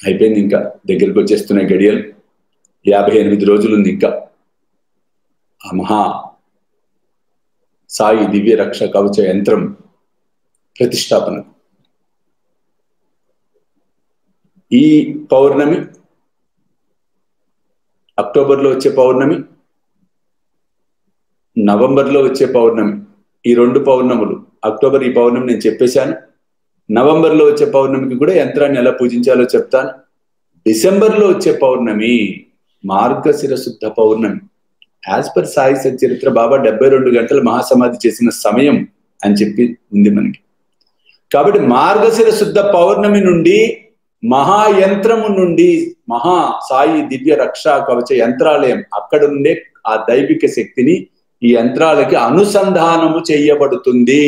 అయిపోయింది ఇంకా దగ్గరికి వచ్చేస్తున్నాయి గడియలు యాభై ఎనిమిది రోజులు ఉంది ఇంకా ఆ మహా సాయి దివ్య రక్ష కవచ యంత్రం ప్రతిష్టాపన ఈ పౌర్ణమి అక్టోబర్లో వచ్చే పౌర్ణమి నవంబర్లో వచ్చే పౌర్ణమి ఈ రెండు పౌర్ణములు అక్టోబర్ ఈ పౌర్ణమి నేను చెప్పేశాను నవంబర్లో వచ్చే పౌర్ణమికి కూడా యంత్రాన్ని ఎలా పూజించాలో చెప్తాను డిసెంబర్లో వచ్చే పౌర్ణమి మార్గశిర శుద్ధ పౌర్ణమి యాజ్ పర్ సాయి సచరిత్ర బాబా డెబ్బై రెండు గంటలు మహాసమాధి చేసిన సమయం అని చెప్పి ఉంది మనకి కాబట్టి మార్గశిర శుద్ధ పౌర్ణమి నుండి మహాయంత్రము నుండి మహా సాయి దివ్య రక్షా కవచ యంత్రాలయం అక్కడ నుండే ఆ దైవిక శక్తిని ఈ యంత్రాలకి అనుసంధానము చేయబడుతుంది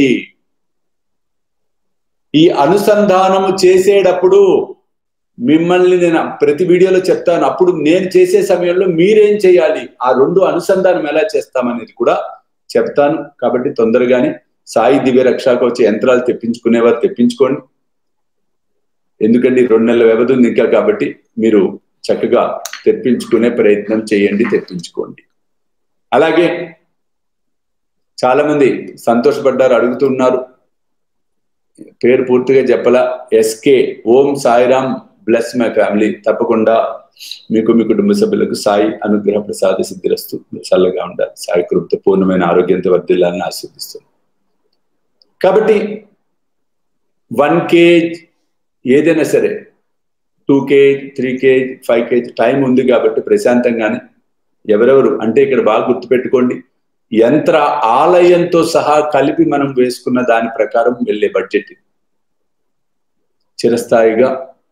ఈ అనుసంధానము చేసేటప్పుడు మిమ్మల్ని నేను ప్రతి వీడియోలో చెప్తాను అప్పుడు నేను చేసే సమయంలో మీరేం చేయాలి ఆ రెండు అనుసంధానం ఎలా చేస్తామనేది కూడా చెప్తాను కాబట్టి తొందరగానే సాయి దివ్య రక్షాకు వచ్చే యంత్రాలు తెప్పించుకునేవారు తెప్పించుకోండి ఎందుకంటే రెండు నెలల వ్యవధి ఉంది ఇంకా కాబట్టి మీరు చక్కగా తెప్పించుకునే ప్రయత్నం చేయండి తెప్పించుకోండి అలాగే చాలా మంది సంతోషపడ్డారు అడుగుతున్నారు పేరు పూర్తిగా చెప్పలా SK Om Sairam bless my family తప్పకుండా మీకు మీ కుటుంబ సభ్యులకు సాయి అనుగ్రహ ప్రసాద సిద్ధిరస్తు చల్లగా ఉండాలి సాయి కృప్త పూర్ణమైన ఆరోగ్యంతో వర్ధిల్లాలని ఆస్వాదిస్తుంది కాబట్టి వన్ కేజ్ ఏదైనా సరే two kg three kg five kg time ఉంది కాబట్టి ప్రశాంతంగానే ఎవరెవరు అంటే ఇక్కడ బాగా గుర్తుపెట్టుకోండి యంత్ర ఆలయంతో సహా కలిపి మనం వేసుకున్న దాని ప్రకారం వెళ్ళే బడ్జెట్ చిరస్థాయిగా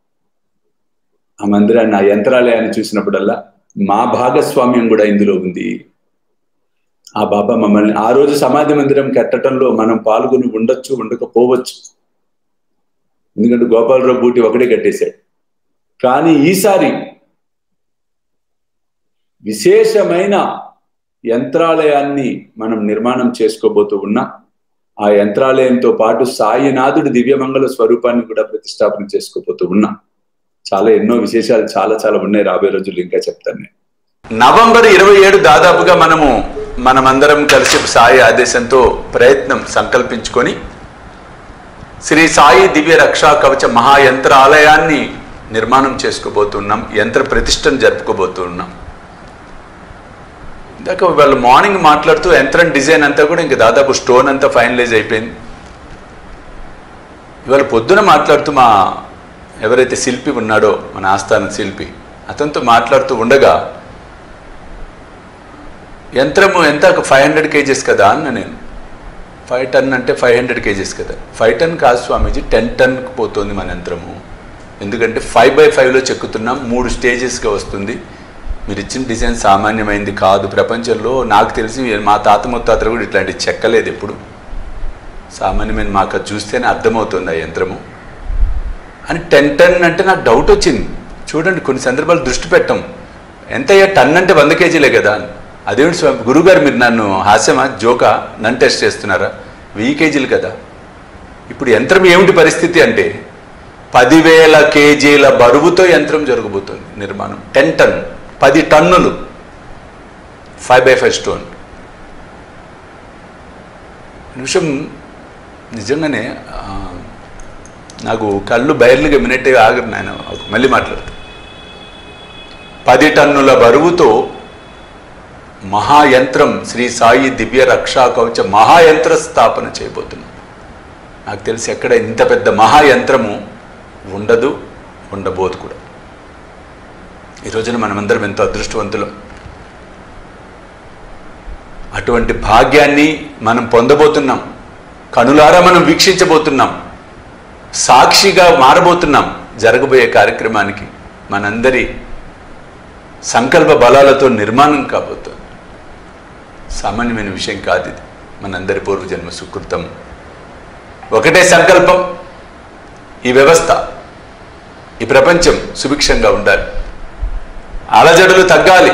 ఆ మందిరాన్ని ఆ యంత్రాలయాన్ని చూసినప్పుడల్లా మా భాగస్వామ్యం కూడా ఇందులో ఉంది ఆ బాబా మమ్మల్ని ఆ రోజు సమాధి మందిరం కట్టడంలో మనం పాల్గొని ఉండొచ్చు ఉండకపోవచ్చు ఎందుకంటే గోపాలరావు బూటి ఒకటే కట్టేశాడు కానీ ఈసారి విశేషమైన యంత్రాలయాన్ని మనం నిర్మాణం చేసుకోబోతూ ఉన్నాం ఆ యంత్రాలయంతో పాటు సాయినాథుడి దివ్యమంగళ స్వరూపాన్ని కూడా ప్రతిష్టాపన చేసుకోబోతూ ఉన్నాం చాలా ఎన్నో విశేషాలు చాలా చాలా ఉన్నాయి రాబోయే రోజులు ఇంకా చెప్తాను నేను నవంబర్ ఇరవై ఏడు దాదాపుగా మనము మనమందరం కలిసి సాయి ఆదేశంతో ప్రయత్నం సంకల్పించుకొని శ్రీ సాయి దివ్య రక్షా కవచ మహాయంత్ర ఆలయాన్ని నిర్మాణం చేసుకోబోతున్నాం యంత్ర ప్రతిష్టను జరుపుకోబోతున్నాం ఇందాక వాళ్ళు మార్నింగ్ మాట్లాడుతూ యంత్రం డిజైన్ అంతా కూడా ఇంకా దాదాపు స్టోన్ అంతా ఫైనలైజ్ అయిపోయింది ఇవాళ పొద్దున మాట్లాడుతూ మా ఎవరైతే శిల్పి ఉన్నాడో మన ఆస్థాన శిల్పి అతనితో మాట్లాడుతూ ఉండగా యంత్రము ఎంత ఫైవ్ హండ్రెడ్ కేజెస్ కదా అన్న నేను ఫైవ్ టన్ అంటే ఫైవ్ హండ్రెడ్ కేజెస్ కదా ఫైవ్ టన్ కాదు స్వామీజీ టెన్ టన్కి పోతుంది మన యంత్రము ఎందుకంటే ఫైవ్ బై ఫైవ్లో చెక్కుతున్నాం మూడు స్టేజెస్గా వస్తుంది మీరు ఇచ్చిన డిజైన్ సామాన్యమైంది కాదు ప్రపంచంలో నాకు తెలిసి మా తాత ముత్తాతలు కూడా ఇట్లాంటి చెక్కలేదు ఎప్పుడు సామాన్యమైన మాకు అది చూస్తేనే అర్థమవుతుంది ఆ యంత్రము అని టెన్ టన్ అంటే నాకు డౌట్ వచ్చింది చూడండి కొన్ని సందర్భాలు దృష్టి పెట్టం ఎంత అయ్యా టన్ అంటే వంద కేజీలే కదా అని అదేమిటి స్వామి గురుగారు మీరు నన్ను హాస్యమా జోకా నన్ను టెస్ట్ చేస్తున్నారా వెయ్యి కేజీలు కదా ఇప్పుడు యంత్రం ఏమిటి పరిస్థితి అంటే పదివేల కేజీల బరువుతో యంత్రం జరగబోతుంది నిర్మాణం టెన్ టన్ పది టన్నులు ఫైవ్ బై ఫైవ్ స్టోన్ నిమిషం నిజంగానే ఆ, నాకు కళ్ళు బయర్లుగా మినట్టుగా ఆగరు నాయన మళ్ళీ మాట్లాడతా పది టన్నుల బరువుతో మహాయంత్రం శ్రీ సాయి దివ్య రక్షా కవచ మహాయంత్ర స్థాపన చేయబోతున్నాం నాకు తెలిసి ఎక్కడ ఇంత పెద్ద మహాయంత్రము ఉండదు ఉండబోదు కూడా ఈ రోజున మనమందరం ఎంతో అదృష్టవంతులం అటువంటి భాగ్యాన్ని మనం పొందబోతున్నాం కనులారా మనం వీక్షించబోతున్నాం సాక్షిగా మారబోతున్నాం జరగబోయే కార్యక్రమానికి మనందరి సంకల్ప బలాలతో నిర్మాణం కాబోతుంది సామాన్యమైన విషయం కాదు ఇది మనందరి పూర్వజన్మ సుకృతం ఒకటే సంకల్పం ఈ వ్యవస్థ ఈ ప్రపంచం సుభిక్షంగా ఉండాలి అలజడులు తగ్గాలి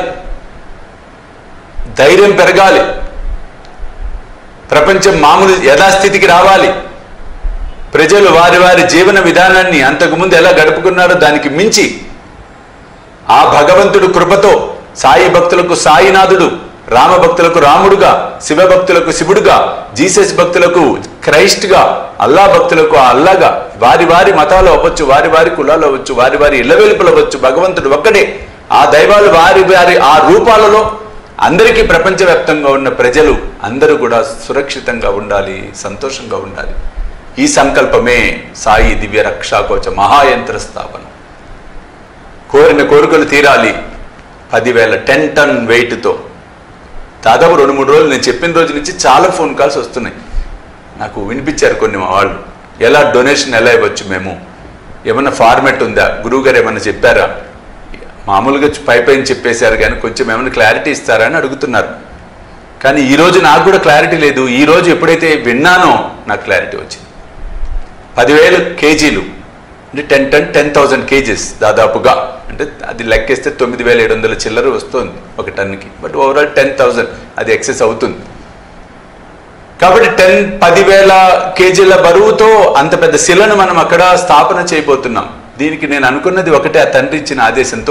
ధైర్యం పెరగాలి ప్రపంచం మామూలు యథాస్థితికి రావాలి ప్రజలు వారి వారి జీవన విధానాన్ని అంతకుముందు ఎలా గడుపుకున్నారో దానికి మించి ఆ భగవంతుడు కృపతో సాయి భక్తులకు సాయినాథుడు రామ భక్తులకు రాముడుగా శివ భక్తులకు శివుడుగా జీసస్ భక్తులకు క్రైస్ట్గా అల్లా భక్తులకు ఆ అల్లాగా వారి వారి మతాలు అవ్వచ్చు వారి వారి కులాలు అవ్వచ్చు వారి వారి ఇళ్ల వెలుపులు అవ్వచ్చు భగవంతుడు ఒక్కడే ఆ దైవాలు వారి వారి ఆ రూపాలలో అందరికీ ప్రపంచవ్యాప్తంగా ఉన్న ప్రజలు అందరూ కూడా సురక్షితంగా ఉండాలి సంతోషంగా ఉండాలి ఈ సంకల్పమే సాయి దివ్య రక్షాకోచ మహాయంత్ర స్థాపన కోరిన కోరికలు తీరాలి పదివేల టెన్ టన్ వెయిట్తో దాదాపు రెండు మూడు రోజులు నేను చెప్పిన రోజు నుంచి చాలా ఫోన్ కాల్స్ వస్తున్నాయి నాకు వినిపించారు కొన్ని మా వాళ్ళు ఎలా డొనేషన్ ఎలా ఇవ్వచ్చు మేము ఏమన్నా ఫార్మెట్ ఉందా గురువు గారు ఏమన్నా చెప్పారా మామూలుగా పై పైన చెప్పేశారు కానీ కొంచెం ఏమైనా క్లారిటీ ఇస్తారా అని అడుగుతున్నారు కానీ ఈ రోజు నాకు కూడా క్లారిటీ లేదు ఈ రోజు ఎప్పుడైతే విన్నానో నాకు క్లారిటీ వచ్చింది పదివేలు కేజీలు అంటే ten ten ten thousand kgs దాదాపుగా అంటే అది లెక్కేస్తే తొమ్మిది వేల ఏడు వందల చిల్లర వస్తుంది ఒక టన్నుకి బట్ ఓవరాల్ టెన్ థౌజండ్ అది ఎక్సెస్ అవుతుంది కాబట్టి టెన్ పదివేల కేజీల బరువుతో అంత పెద్ద శిలను మనం అక్కడ స్థాపన చేయబోతున్నాం దీనికి నేను అనుకున్నది ఒకటే ఆ తండ్రి ఇచ్చిన ఆదేశంతో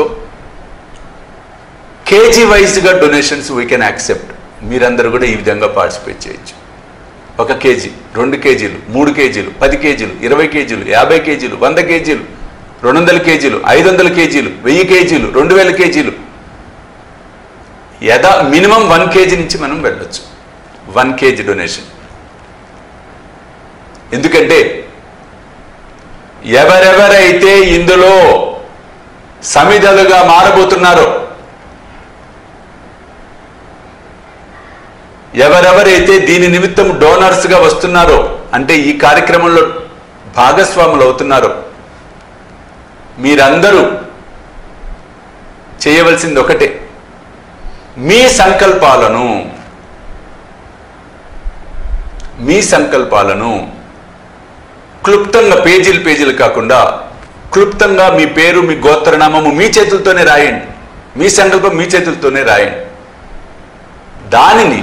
కేజీ వైజ్గా డొనేషన్స్ వీ కెన్ యాక్సెప్ట్ మీరందరూ కూడా ఈ విధంగా పార్టిసిపేట్ చేయొచ్చు ఒక కేజీ రెండు కేజీలు మూడు కేజీలు పది కేజీలు ఇరవై కేజీలు యాభై కేజీలు వంద కేజీలు రెండు వందల కేజీలు ఐదు వందల కేజీలు వెయ్యి కేజీలు రెండు వేల కేజీలు యథా మినిమం వన్ కేజీ నుంచి మనం వెళ్ళొచ్చు వన్ కేజీ డొనేషన్ ఎందుకంటే ఎవరెవరైతే ఇందులో సమిధలుగా మారబోతున్నారో ఎవరెవరైతే దీని నిమిత్తం డోనర్స్ గా వస్తున్నారో అంటే ఈ కార్యక్రమంలో భాగస్వాములు అవుతున్నారో మీరందరూ చేయవలసింది ఒకటే మీ సంకల్పాలను మీ సంకల్పాలను క్లుప్తంగా పేజీలు పేజీలు కాకుండా క్లుప్తంగా మీ పేరు మీ గోత్రనామము మీ చేతులతోనే రాయండి మీ సంకల్పం మీ చేతులతోనే రాయండి దానిని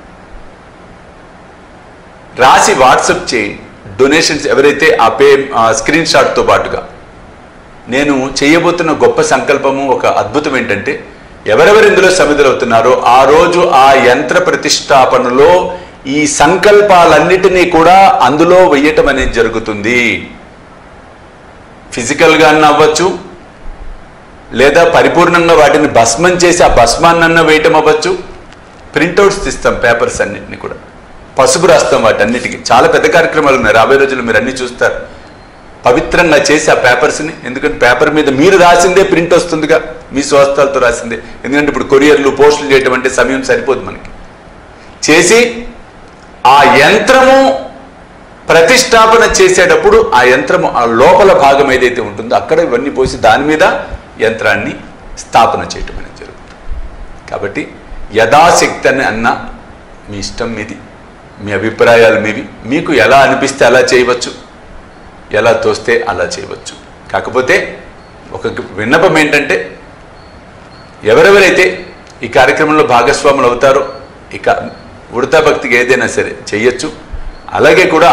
రాసి వాట్సప్ చేయండి డొనేషన్స్ ఎవరైతే ఆ పే ఆ స్క్రీన్ షాట్తో పాటుగా నేను చేయబోతున్న గొప్ప సంకల్పము ఒక అద్భుతం ఏంటంటే ఎవరెవరు ఇందులో సమిధులవుతున్నారో ఆ రోజు ఆ యంత్ర ప్రతిష్టాపనలో ఈ సంకల్పాలన్నిటినీ కూడా అందులో వెయ్యటం అనేది జరుగుతుంది ఫిజికల్గా అవ్వచ్చు లేదా పరిపూర్ణంగా వాటిని భస్మం చేసి ఆ భస్మాన్నన్న వేయటం అవ్వచ్చు ప్రింట్అవుట్స్ తీస్తాం పేపర్స్ అన్నిటిని కూడా పసుపు రాస్తాం వాటన్నిటికీ చాలా పెద్ద కార్యక్రమాలు ఉన్నాయి రాబోయే రోజులు మీరు అన్ని చూస్తారు పవిత్రంగా చేసి ఆ పేపర్స్ని ఎందుకంటే పేపర్ మీద మీరు రాసిందే ప్రింట్ వస్తుందిగా మీ స్వస్థలతో రాసిందే ఎందుకంటే ఇప్పుడు కొరియర్లు పోస్టులు చేయటం అంటే సమయం సరిపోదు మనకి చేసి ఆ యంత్రము ప్రతిష్టాపన చేసేటప్పుడు ఆ యంత్రము ఆ లోపల భాగం ఏదైతే ఉంటుందో అక్కడ ఇవన్నీ పోసి దాని మీద యంత్రాన్ని స్థాపన చేయటం అనేది జరుగుతుంది కాబట్టి యథాశక్తి అని అన్న మీ ఇష్టం మీది మీ అభిప్రాయాలు మీవి మీకు ఎలా అనిపిస్తే అలా చేయవచ్చు ఎలా తోస్తే అలా చేయవచ్చు కాకపోతే ఒక విన్నపం ఏంటంటే ఎవరెవరైతే ఈ కార్యక్రమంలో భాగస్వాములు అవుతారో ఇక ఉడతా భక్తికి ఏదైనా సరే చెయ్యొచ్చు అలాగే కూడా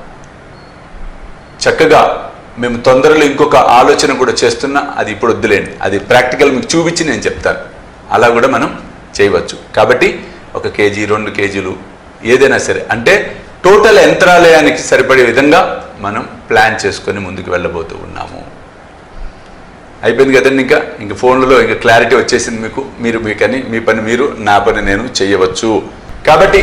చక్కగా మేము తొందరలో ఇంకొక ఆలోచన కూడా చేస్తున్నా అది ఇప్పుడు వద్దులేండి అది ప్రాక్టికల్ మీకు చూపించి నేను చెప్తాను అలా కూడా మనం చేయవచ్చు కాబట్టి ఒక కేజీ రెండు కేజీలు ఏదైనా సరే అంటే టోటల్ యంత్రాలయానికి సరిపడే విధంగా మనం ప్లాన్ చేసుకొని ముందుకు వెళ్ళబోతూ ఉన్నాము అయిపోయింది కదండి ఇంకా ఇంక ఫోన్లలో ఇంకా క్లారిటీ వచ్చేసింది మీకు మీరు మీకని మీ పని మీరు నా పని నేను చేయవచ్చు కాబట్టి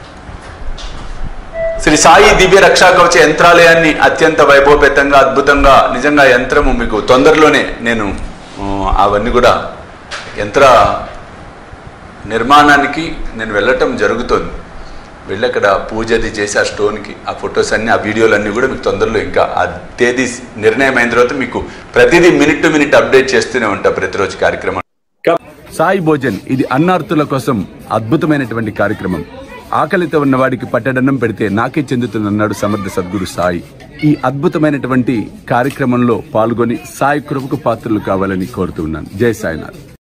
శ్రీ సాయి దివ్య రక్షా కవచ యంత్రాలయాన్ని అత్యంత వైభవపేతంగా అద్భుతంగా నిజంగా యంత్రము మీకు తొందరలోనే నేను ఆ, అవన్నీ కూడా యంత్ర నిర్మాణానికి నేను వెళ్ళటం జరుగుతుంది వెళ్ళి అక్కడ పూజ అది చేసి ఆ స్టోన్కి ఆ ఫొటోస్ అన్ని ఆ వీడియోలు అన్నీ కూడా మీకు తొందరలో ఇంకా ఆ తేదీ నిర్ణయం అయిన తర్వాత మీకు ప్రతిదీ మినిట్ టు మినిట్ అప్డేట్ చేస్తూనే ఉంటా ప్రతిరోజు కార్యక్రమం సాయి భోజన్ ఇది అన్నార్తుల కోసం అద్భుతమైనటువంటి కార్యక్రమం ఆకలితో ఉన్న వాడికి పట్టడన్నం పెడితే నాకే చెందుతుందన్నాడు సమర్థ సద్గురు సాయి ఈ అద్భుతమైనటువంటి కార్యక్రమంలో పాల్గొని సాయి కృపకు పాత్రలు కావాలని కోరుతున్నాను జై సాయినాథ్